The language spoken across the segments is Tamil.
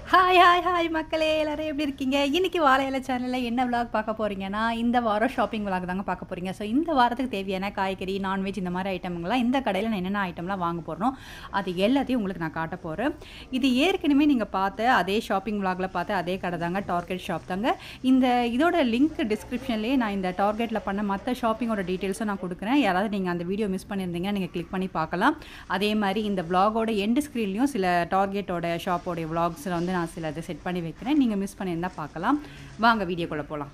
ஹாய் ஹாய் ஹாய் மக்களே எல்லாரும் எப்படி இருக்கீங்க இன்னைக்கு வாழை இலை சேனலில் என்ன விளாக் பார்க்க போறீங்கன்னா இந்த வாரம் ஷாப்பிங் விளாக் தாங்க பார்க்க போறீங்க ஸோ இந்த வாரத்துக்கு தேவையான காய்கறி நான்வெஜ் இந்த மாதிரி ஐட்டம்லாம் இந்த கடையில் நான் என்னென்ன ஐட்டம்லாம் வாங்க போகிறோம் அது எல்லாத்தையும் உங்களுக்கு நான் காட்ட போகிறேன் இது ஏற்கனவே நீங்கள் பார்த்த அதே ஷாப்பிங் விளாகில் பார்த்த அதே கடை தாங்க டார்கெட் ஷாப் தாங்க இந்த இதோட லிங்க் டிஸ்கிரிப்ஷன்லேயே நான் இந்த டார்கெட்டில் பண்ண மற்ற ஷாப்பிங்கோட டீட்டெயில்ஸும் நான் கொடுக்குறேன் யாராவது நீங்கள் அந்த வீடியோ மிஸ் பண்ணியிருந்தீங்கன்னா நீங்கள் கிளிக் பண்ணி பார்க்கலாம் அதே மாதிரி இந்த vlog-ஓட எண்டு ஸ்க்ரீன்லையும் சில டார்கெட்டோட ஷாப்போடைய விளாக்ஸில் வந்து நான் சில இதை செட் பண்ணி வைக்கிறேன் நீங்கள் மிஸ் பண்ணியிருந்தா பார்க்கலாம் வாங்க வீடியோக்குள்ளே போகலாம்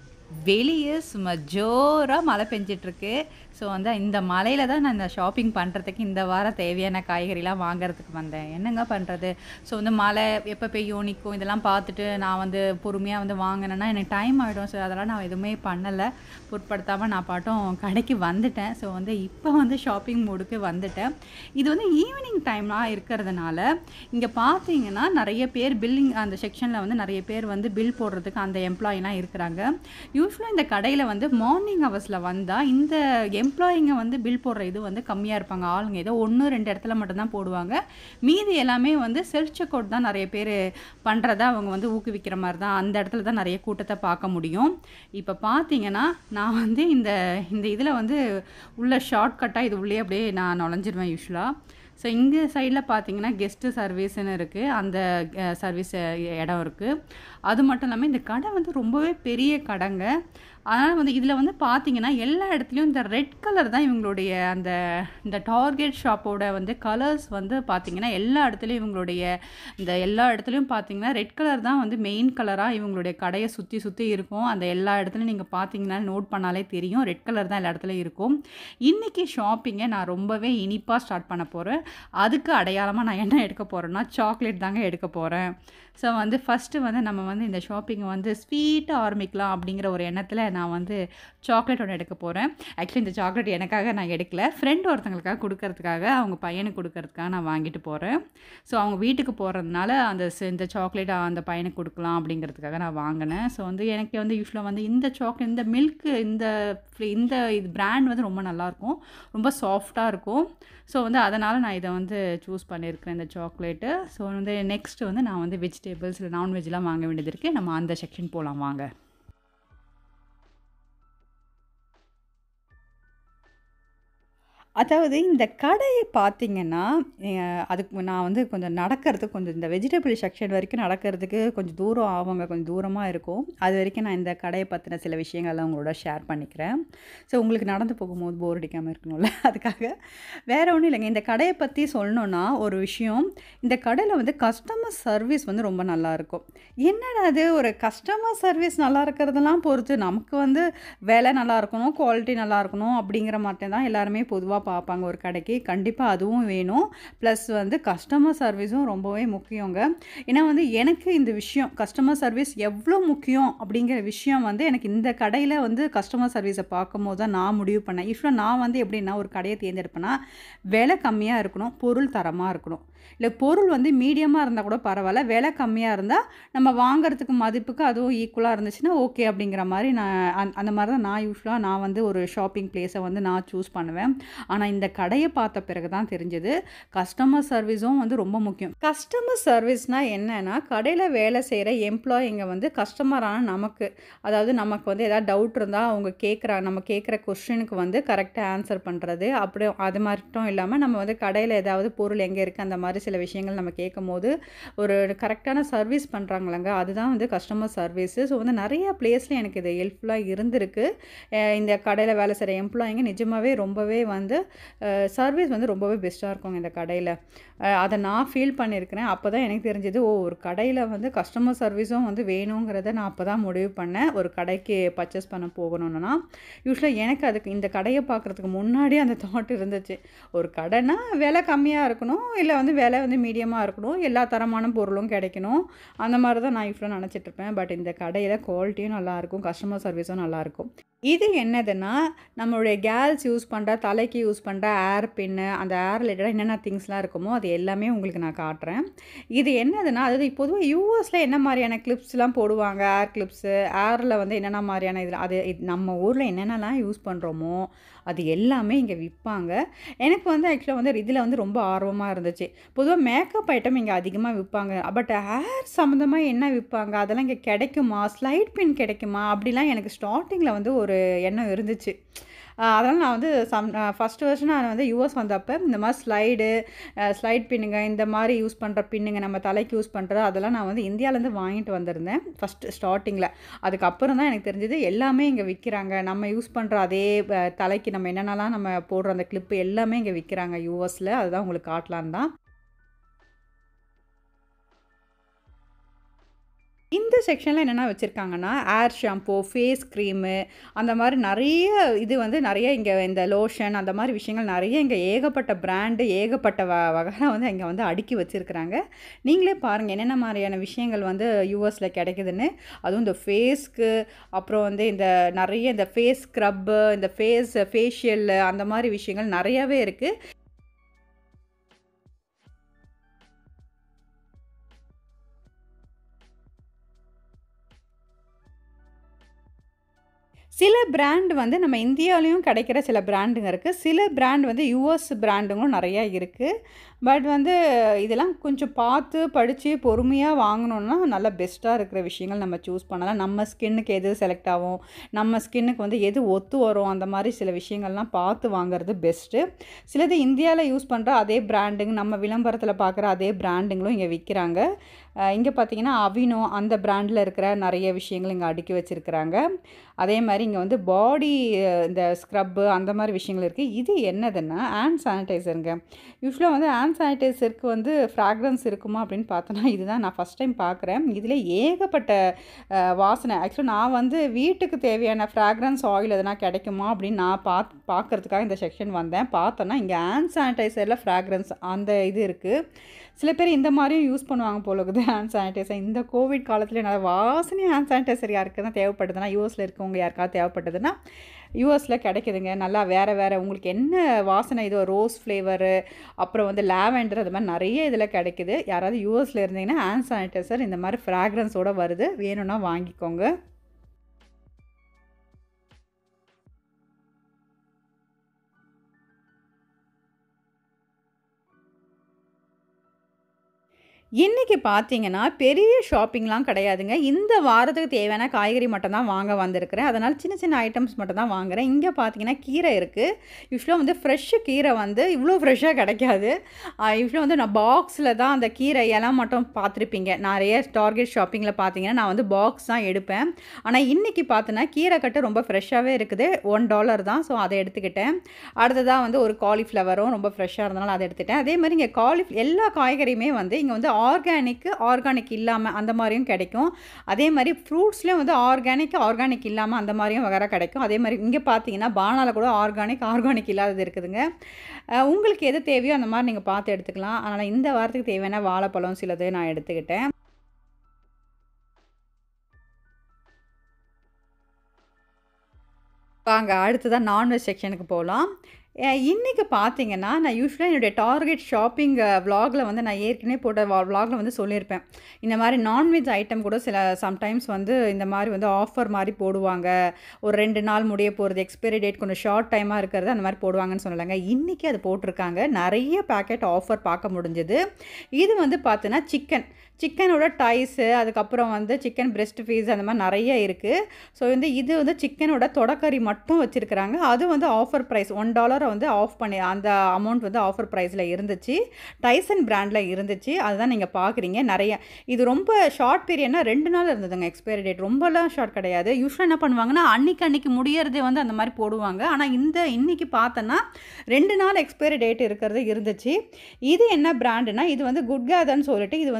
வெளியே சும்மா ஜோராக மழை பெஞ்சிட்ருக்கு ஸோ வந்து இந்த மழையில் தான் நான் இந்த ஷாப்பிங் பண்ணுறதுக்கு இந்த வாரம் தேவையான காய்கறிலாம் வாங்குறதுக்கு வந்தேன் என்னங்க பண்ணுறது ஸோ வந்து மழை எப்போ பெய்யும் நிற்கும் இதெல்லாம் பார்த்துட்டு நான் வந்து பொறுமையாக வந்து வாங்கினேன்னா எனக்கு டைம் ஆகிடும் ஸோ அதெல்லாம் நான் எதுவுமே பண்ணலை பொருட்படுத்தாமல் நான் பாட்டும் கடைக்கு வந்துட்டேன் ஸோ வந்து இப்போ வந்து ஷாப்பிங் மூடுக்கு வந்துட்டேன் இது வந்து ஈவினிங் டைம்லாம் இருக்கிறதுனால இங்கே பார்த்தீங்கன்னா நிறைய பேர் பில்லிங் அந்த செக்ஷனில் வந்து நிறைய பேர் வந்து பில் போடுறதுக்கு அந்த எம்ப்ளாயிலாம் இருக்கிறாங்க யூஸ்வலாக இந்த கடையில் வந்து மார்னிங் ஹவர்ஸில் வந்தால் இந்த எம்ப்ளாயிங்க வந்து பில் போடுற இது வந்து கம்மியாக இருப்பாங்க ஆளுங்க ஏதோ ஒன்று ரெண்டு இடத்துல மட்டும்தான் போடுவாங்க மீதி எல்லாமே வந்து செல்ஃப் செக் அவுட் தான் நிறைய பேர் பண்ணுறதா அவங்க வந்து ஊக்குவிக்கிற மாதிரி தான் அந்த இடத்துல தான் நிறைய கூட்டத்தை பார்க்க முடியும் இப்போ பார்த்தீங்கன்னா நான் வந்து இந்த இந்த இதில் வந்து உள்ள ஷார்ட்கட்டாக இது உள்ளே அப்படியே நான் நுழைஞ்சிருவேன் யூஸ்வலாக ஸோ இங்கே சைடில் பார்த்தீங்கன்னா கெஸ்ட்டு சர்வீஸ்னு இருக்குது அந்த சர்வீஸ் இடம் இருக்குது அது மட்டும் இல்லாமல் இந்த கடை வந்து ரொம்பவே பெரிய கடைங்க அதனால் வந்து இதில் வந்து பார்த்தீங்கன்னா எல்லா இடத்துலையும் இந்த ரெட் கலர் தான் இவங்களுடைய அந்த இந்த டார்கெட் ஷாப்போட வந்து கலர்ஸ் வந்து பார்த்தீங்கன்னா எல்லா இடத்துலையும் இவங்களுடைய இந்த எல்லா இடத்துலையும் பார்த்தீங்கன்னா ரெட் கலர் தான் வந்து மெயின் கலராக இவங்களுடைய கடையை சுற்றி சுற்றி இருக்கும் அந்த எல்லா இடத்துலையும் நீங்கள் பார்த்தீங்கன்னா நோட் பண்ணாலே தெரியும் ரெட் கலர் தான் எல்லா இடத்துலையும் இருக்கும் இன்றைக்கி ஷாப்பிங்கை நான் ரொம்பவே இனிப்பாக ஸ்டார்ட் பண்ண போகிறேன் அதுக்கு அடையாளமாக நான் என்ன எடுக்க போகிறேன்னா சாக்லேட் தாங்க எடுக்க போகிறேன் ஸோ வந்து ஃபஸ்ட்டு வந்து நம்ம வந்து இந்த ஷாப்பிங்கை வந்து ஸ்வீட்டாக ஆரம்பிக்கலாம் அப்படிங்கிற ஒரு எண்ணத்தில் நான் வந்து சாக்லேட் ஒன்று எடுக்க போகிறேன் ஆக்சுவலி இந்த சாக்லேட் எனக்காக நான் எடுக்கல ஃப்ரெண்ட் ஒருத்தங்களுக்காக கொடுக்கறதுக்காக அவங்க பையனுக்கு கொடுக்கறதுக்காக நான் வாங்கிட்டு போகிறேன் ஸோ அவங்க வீட்டுக்கு போகிறதுனால அந்த ஸ்- இந்த சாக்லேட் அந்த பையனுக்கு கொடுக்கலாம் அப்படிங்கிறதுக்காக நான் வாங்கினேன் ஸோ வந்து எனக்கு வந்து யூஸ்வலாக வந்து இந்த சாக்லேட் இந்த மில்க் இந்த ஃப்ளே- இந்த இது பிராண்ட் வந்து ரொம்ப நல்லாயிருக்கும் ரொம்ப சாஃப்டாக இருக்கும் ஸோ வந்து அதனால் நான் இதை வந்து சூஸ் பண்ணியிருக்கிறேன் இந்த சாக்லேட்டு ஸோ வந்து நெக்ஸ்ட் வந்து நான் வந்து வெஜிடபிள்ஸ் இல்லை நான்வெஜ்லாம் வாங்க வேண்டியது இருக்குது நம்ம அந்த செக்ஷன் போகலாம் வாங்க அதாவது இந்த கடையை பார்த்தீங்கன்னா அஹ், அதுக்கு நான் வந்து கொஞ்சம் நடக்கிறதுக்கு கொஞ்சம் இந்த வெஜிடபிள் செக்ஷன் வரைக்கும் நடக்கிறதுக்கு கொஞ்சம் தூரம் ஆகுங்க கொஞ்சம் தூரமாக இருக்கும் அது வரைக்கும் நான் இந்த கடையை பற்றின சில விஷயங்கள்லாம் உங்களோட ஷேர் பண்ணிக்கிறேன் ஸோ உங்களுக்கு நடந்து போகும்போது போர் அடிக்காமல் இருக்கணும்ல அதுக்காக வேற ஒன்றும் இல்லைங்க இந்த கடையை பற்றி சொல்லணுன்னா ஒரு விஷயம் இந்த கடையில் வந்து கஸ்டமர் சர்வீஸ் வந்து ரொம்ப நல்லா இருக்கும் என்னடா அது ஒரு கஸ்டமர் சர்வீஸ் நல்லா இருக்கிறதெல்லாம் பொறுத்து நமக்கு வந்து விலை நல்லா இருக்கணும் குவாலிட்டி நல்லா இருக்கணும் அப்படிங்கிற மட்டும் தான் எல்லாருமே பொதுவாக பார்ப்பாங்க ஒரு கடைக்கு கண்டிப்பாக அதுவும் வேணும் ப்ளஸ் வந்து கஸ்டமர் சர்வீஸும் ரொம்பவே முக்கியங்க ஏன்னா வந்து எனக்கு இந்த விஷயம் கஸ்டமர் சர்வீஸ் எவ்வளோ முக்கியம் அப்படிங்கிற விஷயம் வந்து எனக்கு இந்த கடையில் வந்து கஸ்டமர் சர்வீஸை பார்க்கும்போது தான் நான் முடிவு பண்ணேன் யூஸ்வலாக நான் வந்து எப்படின்னா ஒரு கடையை தேர்ந்தெடுப்பேன்னா விலை கம்மியாக இருக்கணும் பொருள் தரமாக இருக்கணும் இல்லை பொருள் வந்து மீடியமாக இருந்தால் கூட பரவாயில்ல விலை கம்மியாக இருந்தால் நம்ம வாங்குறதுக்கு மதிப்புக்கு அதுவும் ஈக்குவலாக இருந்துச்சுன்னா ஓகே அப்படிங்கிற மாதிரி நான் அந்த- அந்த மாதிரி தான் நான் யூஸ்வலாக நான் வந்து ஒரு ஷாப்பிங் பிளேஸை வந்து நான் சூஸ் பண்ணுவேன் ஆனால் இந்த கடையை பார்த்த பிறகு தான் தெரிஞ்சது கஸ்டமர் சர்வீஸும் வந்து ரொம்ப முக்கியம் கஸ்டமர் சர்வீஸ்னால் என்னன்னா கடையில் வேலை செய்கிற எம்ப்ளாயிங்க வந்து கஸ்டமரான நமக்கு அதாவது நமக்கு வந்து ஏதாவது டவுட் இருந்தால் அவங்க கேட்குற நம்ம கேட்குற கொஸ்டினுக்கு வந்து கரெக்டாக ஆன்சர் பண்ணுறது அப்படி அது மட்டும் இல்லாமல் நம்ம வந்து கடையில் ஏதாவது பொருள் எங்கே இருக்குது அந்த மாதிரி சில விஷயங்கள் நம்ம கேட்கும் போது ஒரு கரெக்டான சர்வீஸ் பண்ணுறாங்களங்க அதுதான் வந்து கஸ்டமர் சர்வீஸு ஸோ வந்து நிறைய பிளேஸில் எனக்கு இது ஹெல்ப்ஃபுல்லாக இருந்திருக்கு அஹ் இந்த கடையில் வேலை செய்கிற எம்ப்ளாயிங்க நிஜமாகவே ரொம்பவே வந்து சர்வீஸ் வந்து ரொம்பவே பெஸ்ட்டாக இருக்குங்க இந்த கடையில் அதை நான் ஃபீல் பண்ணியிருக்கிறேன் அப்போ தான் எனக்கு தெரிஞ்சது ஓ ஒரு கடையில் வந்து கஸ்டமர் சர்வீஸும் வந்து வேணுங்கிறத நான் அப்போ தான் முடிவு பண்ணேன் ஒரு கடைக்கு பர்ச்சேஸ் பண்ண போகணும்னா யூஸ்வலாக எனக்கு அதுக்கு இந்த கடையை பார்க்குறதுக்கு முன்னாடி அந்த தாட் இருந்துச்சு ஒரு கடைனா விலை கம்மியாக இருக்கணும் இல்லை வந்து விலை வந்து மீடியமாக இருக்கணும் எல்லா தரமான பொருளும் கிடைக்கணும் அந்த மாதிரி தான் நான் யூஸ்வலாக நினச்சிட்டு இருப்பேன் பட் இந்த கடையில் குவாலிட்டியும் நல்லாயிருக்கும் கஸ்டமர் சர்வீஸும் நல்லாயிருக்கும் இது என்னதுன்னா, நம்மளுடைய கேர்ள்ஸ் யூஸ் பண்ற, தலைக்கு யூஸ் பண்ற ஏர் பின்னு, அந்த ஏர் ரிலேட்டடா என்னென்ன திங்ஸ்லாம் இருக்குமோ, அது எல்லாமே உங்களுக்கு நான் காட்டுறேன். இது என்னதுன்னா, அதாவது பொதுவா யூஎஸ்ல என்ன மாரியான கிளிப்ஸ்லாம் போடுவாங்க, ஏர் கிளிப்ஸு, ஏர்ல வந்து என்னென்ன மாரியான இதில அது இது நம்ம ஊர்ல என்னென்னலாம் யூஸ் பண்றோமோ, அது எல்லாமே இங்க விப்பாங்க. எனக்கு வந்து ஆக்சுவலா வந்து இதில வந்து ரொம்ப ஆர்வமா இருந்துச்சு. பொதுவா மேக்கப் ஐட்டம் இங்க அதிகமா விப்பாங்க. பட் ஏர் சம்மந்தமா என்ன விப்பாங்க? அதெல்லாம் இங்க கிடைக்குமா? ஸ்லைட் பின் கிடைக்குமா? அப்படிலாம் எனக்கு ஸ்டார்ட்டிங்கில வந்து ஒரு எண்ணம் இருந்துச்சு. அ அதனால நான் வந்து சம் அ ஃபர்ஸ்ட் ஃபர்ஸ்ட்டு நான் வந்து யுஎஸ் வந்தப்ப இந்த மாரி ஸ்லைடு, அ ஸ்லைட் பின்னுங்க, இந்த மாரி யூஸ் பண்ற பின்னுங்க, நம்ம தலைக்கு யூஸ் பண்றது, அதெல்லாம் நான் வந்து இந்தியாலேருந்து வாங்கிட்டு வந்திருந்தேன். ஃபர்ஸ்ட்டு ஸ்டார்ட்டிங்கில. அதுக்கப்புறம் தான் எனக்கு தெரிஞ்சது, எல்லாமே இங்க விக்கிறாங்க. நம்ம யூஸ் பண்ற அதே ப தலைக்கு நம்ம என்னென்னலாம் நம்ம போடுற அந்த கிளிப்பு எல்லாமே இங்க விக்கிறாங்க யுஎஸ்ல. அதுதான் உங்களுக்கு காட்டலான்னு தான். இந்த செக்ஷன்ல என்னென்ன வச்சிருக்காங்கன்னா, ஏர் ஷாம்பூ, ஃபேஸ் கிரீமு, அந்த மாரி நெறைய இது வந்து நெறைய இங்க இந்த லோஷன் அந்த மாரி விஷயங்கள் நெறைய இங்க ஏகப்பட்ட பிராண்டு, ஏகப்பட்ட வ வகைலாம் வந்து இங்க வந்து அடுக்கி வச்சிருக்கிறாங்க. நீங்களே பாருங்க என்னென்ன மாரியான விஷயங்கள் வந்து யுஎஸ்ல கிடைக்குதுன்னு. அதுவும் இந்த ஃபேஸ்க்கு, அப்புறம் வந்து இந்த நெறைய இந்த ஃபேஸ் ஸ்க்ரப்பு, இந்த ஃபேஸ் ஃபேஷியலு அந்த மாரி விஷயங்கள் நெறையாவே இருக்கு. சில பிராண்ட் வந்து நம்ம இந்தியாலயும் கிடைக்கிற சில பிராண்டுங்க இருக்கு. சில பிராண்ட் வந்து யுஎஸ் பிராண்டுங்களும் நெறையா இருக்கு. பட் வந்து இதெல்லாம் கொஞ்சம் பார்த்து, படிச்சு, பொறுமையா வாங்குனோம்னா, நல்ல பெஸ்ட்டா இருக்கிற விஷயங்கள் நம்ம சூஸ் பண்ணலாம். நம்ம ஸ்கின்னுக்கு எது செலக்ட் ஆகும், நம்ம ஸ்கின்னுக்கு வந்து எது ஒத்து வரும், அந்த மாரி சில விஷயங்கள்லாம் பார்த்து வாங்குறது பெஸ்ட்டு. சிலது இந்தியால யூஸ் பண்ற அதே பிராண்டுங்க, நம்ம விளம்பரத்தில பார்க்குற அதே பிராண்டுங்களும் இங்க விக்கிறாங்க. அ இங்க பார்த்தீங்கன்னா, அவினோ அந்த பிராண்ட்ல இருக்கிற நெறைய விஷயங்கள் இங்க அடுக்கி வச்சிருக்கிறாங்க. அதே மாரி இங்க வந்து பாடி இந்த ஸ்க்ரப்பு அந்த மாரி விஷயங்கள் இருக்கு. இது என்னதுன்னா, ஹேண்ட் சானிடைசருங்க. யூசுவலா வந்து ஹேண்ட் சானிடைசருக்கு வந்து ஃப்ராக்ரன்ஸ் இருக்குமா அப்படின்னு பார்த்தோன்னா, இதுதான் நான் ஃபர்ஸ்ட் டைம் பார்க்குறேன். இதில ஏகப்பட்ட அ வாசனை ஆக்சுவலா நான் வந்து வீட்டுக்கு தேவையான ஃப்ராக்ரன்ஸ் ஆயில் எதனா கிடைக்குமா அப்படின்னு நான் பாத் பார்க்கறதுக்காக இந்த செக்ஷன் வந்தேன். பார்த்தோன்னா, இங்க ஹேண்ட் சானிடைசர்ல ஃப்ராக்ரன்ஸ் அந்த இது இருக்கு. சில பேர் இந்த மாரியும் யூஸ் பண்ணுவாங்க போல இருக்குது ஹேண்ட் சானிடைசர். இந்த கோவிட் காலத்தில நல்ல வாசனையா ஹேண்ட் சானிடைசர் யாருக்குன்னா தேவைப்படுதுன்னா, யுஎஸ்ல இருக்கவங்க யாருக்காவது தேவைப்பட்டதுன்னா, யுஎஸ்ல கிடைக்குதுங்க. நல்லா வேற வேற உங்களுக்கு என்ன வாசனை இதோ ரோஸ் ஃப்ளேவரு, அப்புறம் வந்து லாவெண்டர் அது மாரி நெறைய இதில கிடைக்குது. யாராவது யுஎஸ்ல இருந்தீங்கன்னா, ஹேண்ட் சானிடைசர் இந்த மாரி ஃப்ராக்ரன்ஸோட வருது. வேணும்னா வாங்கிக்கோங்க. இன்னைக்கு பார்த்தீங்கன்னா, பெரிய ஷாப்பிங்லாம் கிடையாதுங்க. இந்த வாரத்துக்கு தேவையான காய்கறி மட்டும் தான் வாங்க வந்திருக்கிறேன். அதனால சின்ன சின்ன ஐட்டம்ஸ் மட்டும் தான் வாங்குறேன். இங்க பார்த்தீங்கன்னா, கீரை இருக்கு. யூசுவலா வந்து ஃப்ரெஷ் கீரை வந்து இவ்ளோ ஃப்ரெஷ்ஷா கிடைக்காது. அ யூசுவலா வந்து நான் பாக்ஸ்ல தான் அந்த கீரை இலை மட்டும் பார்த்துருப்பீங்க. நெறைய டார்கெட் ஷாப்பிங்கில பார்த்தீங்கன்னா, நான் வந்து பாக்ஸ் தான் எடுப்பேன். ஆனா, இன்னைக்கு பார்த்தேன்னா, கீரை கட்டு ரொம்ப ஃப்ரெஷ்ஷாவே இருக்குது. $1 தான். ஸோ, அத எடுத்துக்கிட்டேன். அடுத்ததா வந்து ஒரு காலிஃப்ளவரும் ரொம்ப ஃப்ரெஷ்ஷா இருந்தனால அத எடுத்துட்டேன். அதே மாரி இங்க காலிஃப் எல்லா காய்கறியுமே வந்து இங்க வந்து ஆர்கானிக், ஆர்கானிக் இல்லாம அந்த மாரியும் கிடைக்கும். அதே மாரி ஃப்ரூட்ஸ்லயும் வந்து ஆர்கானிக், ஆர்கானிக் இல்லாம அந்த மாரியும் வகைரா கிடைக்கும். அதே மாரி இங்க பார்த்தீங்கன்னா, பானால கூட ஆர்கானிக், ஆர்கானிக் இல்லாதது இருக்குதுங்க. அ உங்களுக்கு எது தேவையோ அந்த மாரி நீங்க பார்த்து எடுத்துக்கலாம். அதனால இந்த வாரத்துக்கு தேவையான வாழைப்பழம் சிலது நான் எடுத்துக்கிட்டேன். வாங்க அடுத்ததா நான்வெஜ் செக்ஷனுக்கு போலாம். அ இன்னைக்கு பார்த்தீங்கன்னா, நான் யூசுவலா என்னுடைய டார்கெட் ஷாப்பிங் விளாக்ல வந்து நான் ஏற்கனவே போட்ட வ விளாக்ல வந்து சொல்லியிருப்பேன். இந்த மாரி நான்வெஜ் ஐட்டம் கூட சில சம்டைம்ஸ் வந்து இந்த மாரி வந்து ஆஃபர் மாரி போடுவாங்க. ஒரு 2 நாள் முடிய போறது, எக்ஸ்பைரி டேட் கொஞ்சம் ஷார்ட் டைமா இருக்கிறது அந்த மாரி போடுவாங்கன்னு சொன்னேன்லங்க. இன்னைக்கு அது போட்டிருக்காங்க. நெறைய பேக்கெட் ஆஃபர் பார்க்க முடிஞ்சது. இது வந்து பார்த்தீங்கன்னா, சிக்கன். சிக்கனோட டைஸு, அதுக்கப்புறம் வந்து சிக்கன் பிரெஸ்ட் பீஸ் அந்த மாரி நெறைய இருக்கு. ஸோ, வந்து இது வந்து சிக்கனோட தொடக்கறி மட்டும் வச்சிருக்கிறாங்க. அது வந்து ஆஃபர் பிரைஸ் $1 வந்து ஆஃப் பண்ணி அந்த அமௌண்ட் வந்து ஆஃபர் பிரைஸ்ல இருந்துச்சு. டைசன் பிராண்ட்ல இருந்துச்சு. அதுதான் நீங்க பார்க்குறீங்க. நெறைய இது ரொம்ப ஷார்ட் பீரியட்னா 2 நாள் இருந்ததுங்க எக்ஸ்பைரி டேட். ரொம்பலாம் ஷார்ட் கிடையாது. யூசுவலா என்ன பண்ணுவாங்கன்னா, அன்னைக்கு அன்னைக்கு முடியறதே வந்து அந்த மாரி போடுவாங்க. ஆனா, இந்த இன்னைக்கு பார்த்தேன்னா, 2 நாள் எக்ஸ்பைரி டேட் இருக்கிறது இருந்துச்சு. இது என்ன பிராண்டுன்னா, இது வந்து குட் கேதர்ன்னு சொல்லிட்டு இது வந்து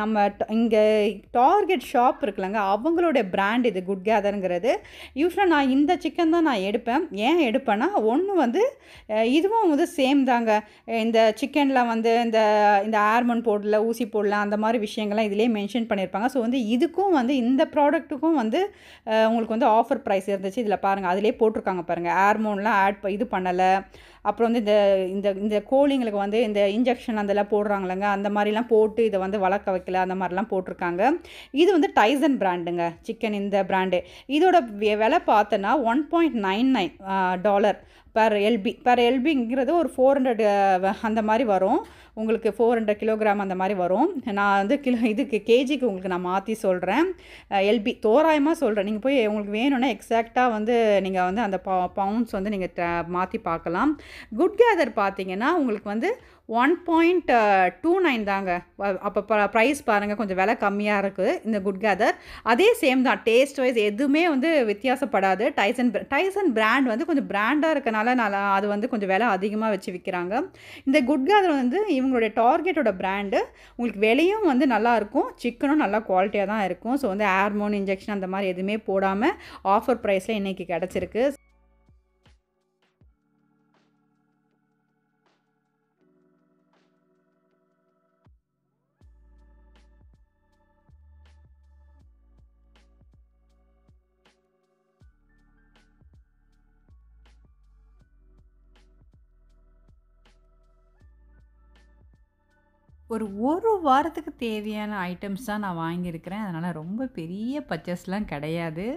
நம்ம இங்கே டார்கெட் ஷாப் இருக்குல்லங்க அவங்களோட பிராண்ட் இது குட் கேதருங்கிறது யூஸ்வலாக நான் இந்த சிக்கன் தான் நான் எடுப்பேன் ஏன் எடுப்பேன்னா ஒன்று வந்து அஹ், இதுவும் வந்து சேம் தாங்க இந்த சிக்கனில் வந்து இந்த இந்த ஆர்மன் போடல ஊசி போடல அந்த மாதிரி விஷயங்கள்லாம் இதிலே மென்ஷன் பண்ணியிருப்பாங்க ஸோ வந்து இதுக்கும் வந்து இந்த ப்ராடக்ட்டுக்கும் வந்து அஹ், உங்களுக்கு வந்து ஆஃபர் ப்ரைஸ் இருந்துச்சு இதில் பாருங்கள் அதிலே போட்டிருக்காங்க பாருங்கள் ஏர்மோன்லாம் ஆட் இது பண்ணலை அப்புறம் வந்து இந்த இந்த இந்த கோழிங்களுக்கு வந்து இந்த இன்ஜெக்ஷன் அதெல்லாம் போடுறாங்களங்க அந்த மாதிரிலாம் போட்டு இதை வந்து வளர்க்க வைக்கல அந்த மாதிரிலாம் போட்டிருக்காங்க இது வந்து டைசன் பிராண்டுங்க சிக்கன் இந்த பிராண்டு இதோட வெ- விலை பார்த்தோன்னா one point nine nine dollar per LB per எல்பிங்கிறது ஒரு ஃபோர் ஹண்ட்ரட் அந்த மாதிரி வரும் உங்களுக்கு ஃபோர் ஹண்ட்ரட் கிலோகிராம் அந்த மாதிரி வரும் நான் வந்து கிலோ இதுக்கு கேஜிக்கு உங்களுக்கு நான் மாற்றி சொல்கிறேன் எல்பி தோராயமாக சொல்கிறேன் நீங்கள் போய் உங்களுக்கு வேணும்னா எக்ஸாக்டாக வந்து நீங்கள் வந்து அந்த பவுண்ட்ஸ் வந்து நீங்கள் மாற்றி பார்க்கலாம் குட் கேதர் பார்த்தீங்கன்னா உங்களுக்கு வந்து ஒன் பாயிண்ட் டூ நைன் தாங்க வ- அப்போ ப்ரைஸ் பாருங்கள் கொஞ்சம் விலை கம்மியாக இருக்குது இந்த குட் கேதர் அதே சேம் தான் டேஸ்ட் வைஸ் எதுவுமே வந்து வித்தியாசப்படாது டைசன் டைசன் பிராண்ட் வந்து கொஞ்சம் பிராண்டாக இருக்கனால நல்லா அது வந்து கொஞ்சம் விலை அதிகமாக வச்சு விற்கிறாங்க இந்த குட் கேதர் வந்து இவங்களுடைய டார்கெட்டோட பிராண்டு உங்களுக்கு விலையும் வந்து நல்லா இருக்கும் சிக்கனும் நல்லா குவாலிட்டியாக தான் இருக்கும் ஸோ வந்து ஹார்மோன் இன்ஜெக்ஷன் அந்த மாதிரி எதுவுமே போடாமல் ஆஃபர் ப்ரைஸில் இன்றைக்கி கிடச்சிருக்கு ஒரு ஒரு வாரத்துக்கு தேவையான ஐட்டம்ஸ் தான் நான் வாங்கியிருக்கிறேன் அதனால் ரொம்ப பெரிய பர்ச்சேஸ்லாம் கிடையாது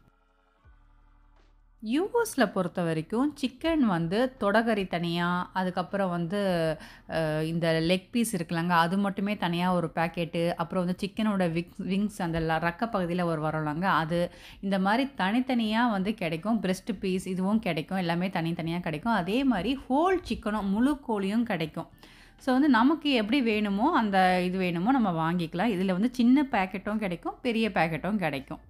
யூஎஸில் பொறுத்த வரைக்கும் சிக்கன் வந்து தொடகறி தனியாக அதுக்கப்புறம் வந்து அஹ், இந்த லெக் பீஸ் இருக்குல்லங்க அது மட்டுமே தனியாக ஒரு பேக்கெட்டு அப்புறம் வந்து சிக்கனோட விக்ஸ் விங்ஸ் அந்த ல- ரக்க பகுதியில் ஒரு வரலாங்க அது இந்த மாதிரி தனித்தனியாக வந்து கிடைக்கும் பிரெஸ்ட் பீஸ் இதுவும் கிடைக்கும் எல்லாமே தனித்தனியாக கிடைக்கும் அதே மாதிரி ஹோல் சிக்கனும் முழு கோழியும் கிடைக்கும் ஸோ வந்து நமக்கு எப்படி வேணுமோ அந்த இது வேணுமோ நம்ம வாங்கிக்கலாம் இதில் வந்து சின்ன பேக்கெட்டும் கிடைக்கும் பெரிய பேக்கெட்டும் கிடைக்கும்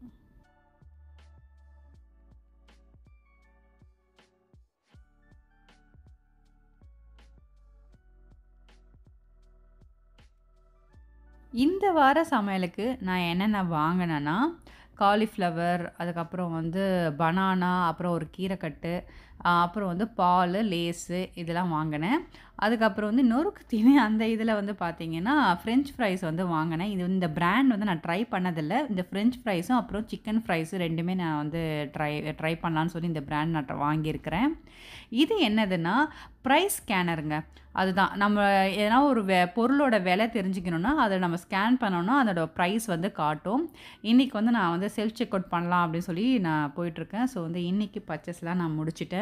இந்த வார சமையலுக்கு நான் என்னென்ன வாங்கினேன்னா காலிஃப்ளவர் அதுக்கப்புறம் வந்து பனானா அப்புறம் ஒரு கீரைக்கட்டு ஆ, அப்புறம் வந்து பால் லேஸு இதெல்லாம் வாங்கினேன் அதுக்கப்புறம் வந்து நொறுக்கு தீனி அந்த இதில் வந்து பார்த்தீங்கன்னா ஃப்ரெஞ்ச் ஃப்ரைஸ் வந்து வாங்கினேன் இது இந்த பிராண்ட் வந்து நான் ட்ரை பண்ணதில்லை இந்த ஃப்ரெஞ்ச் ஃப்ரைஸும் அப்புறம் சிக்கன் ஃப்ரைஸும் ரெண்டுமே நான் வந்து ட்ரை ட்ரை பண்ணலான்னு சொல்லி இந்த பிராண்ட் நான் try- வாங்கியிருக்கிறேன் இது என்னதுன்னா ப்ரைஸ் ஸ்கேனருங்க அதுதான் நம்ம எதனா ஒரு வெ பொருளோட விலை தெரிஞ்சுக்கணுன்னா அதை நம்ம ஸ்கேன் பண்ணோன்னா அதோட ப்ரைஸ் வந்து காட்டும் இன்றைக்கி வந்து நான் வந்து செல்ஃப் செக் அவுட் பண்ணலாம் அப்படின்னு சொல்லி நான் போயிட்டுருக்கேன் ஸோ வந்து இன்றைக்கி பர்ச்சேஸ்லாம் நான் முடிச்சிட்டேன்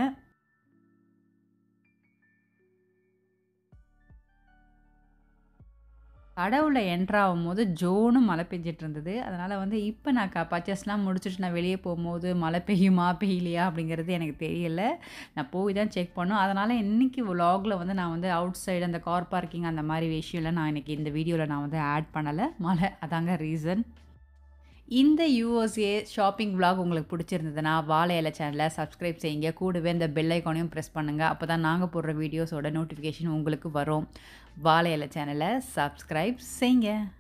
கடவுள என்ட்ரு ஆகும்போது ஜோன்னு மழை பெஞ்சிட்டு இருந்தது அதனால் வந்து இப்போ நான் க பர்ச்சேஸ்லாம் முடிச்சுட்டு நான் வெளியே போகும்போது மழை பெய்யுமா பெய்யலையா அப்படிங்கிறது எனக்கு தெரியல நான் போய் தான் செக் பண்ணோம் அதனால் இன்றைக்கி vlogல வந்து நான் வந்து அவுட் சைடு அந்த கார் பார்க்கிங் அந்த மாதிரி விஷயம்லாம் நான் இன்றைக்கி இந்த வீடியோவில் நான் வந்து ஆட் பண்ணலை மழை அதாங்க ரீசன் இந்த யூஎஸ்ஏ ஷாப்பிங் vlog உங்களுக்கு பிடிச்சிருந்ததுன்னா வாழை இலை சேனலை சப்ஸ்கிரைப் செய்யுங்க கூடவே இந்த பெல் ஐக்கானையும் ப்ரெஸ் பண்ணுங்கள் அப்போ தான் நாங்கள் போடுற வீடியோஸோட நோட்டிஃபிகேஷன் உங்களுக்கு வரும் வாழை இலை சேனலை சப்ஸ்கிரைப் செய்யுங்க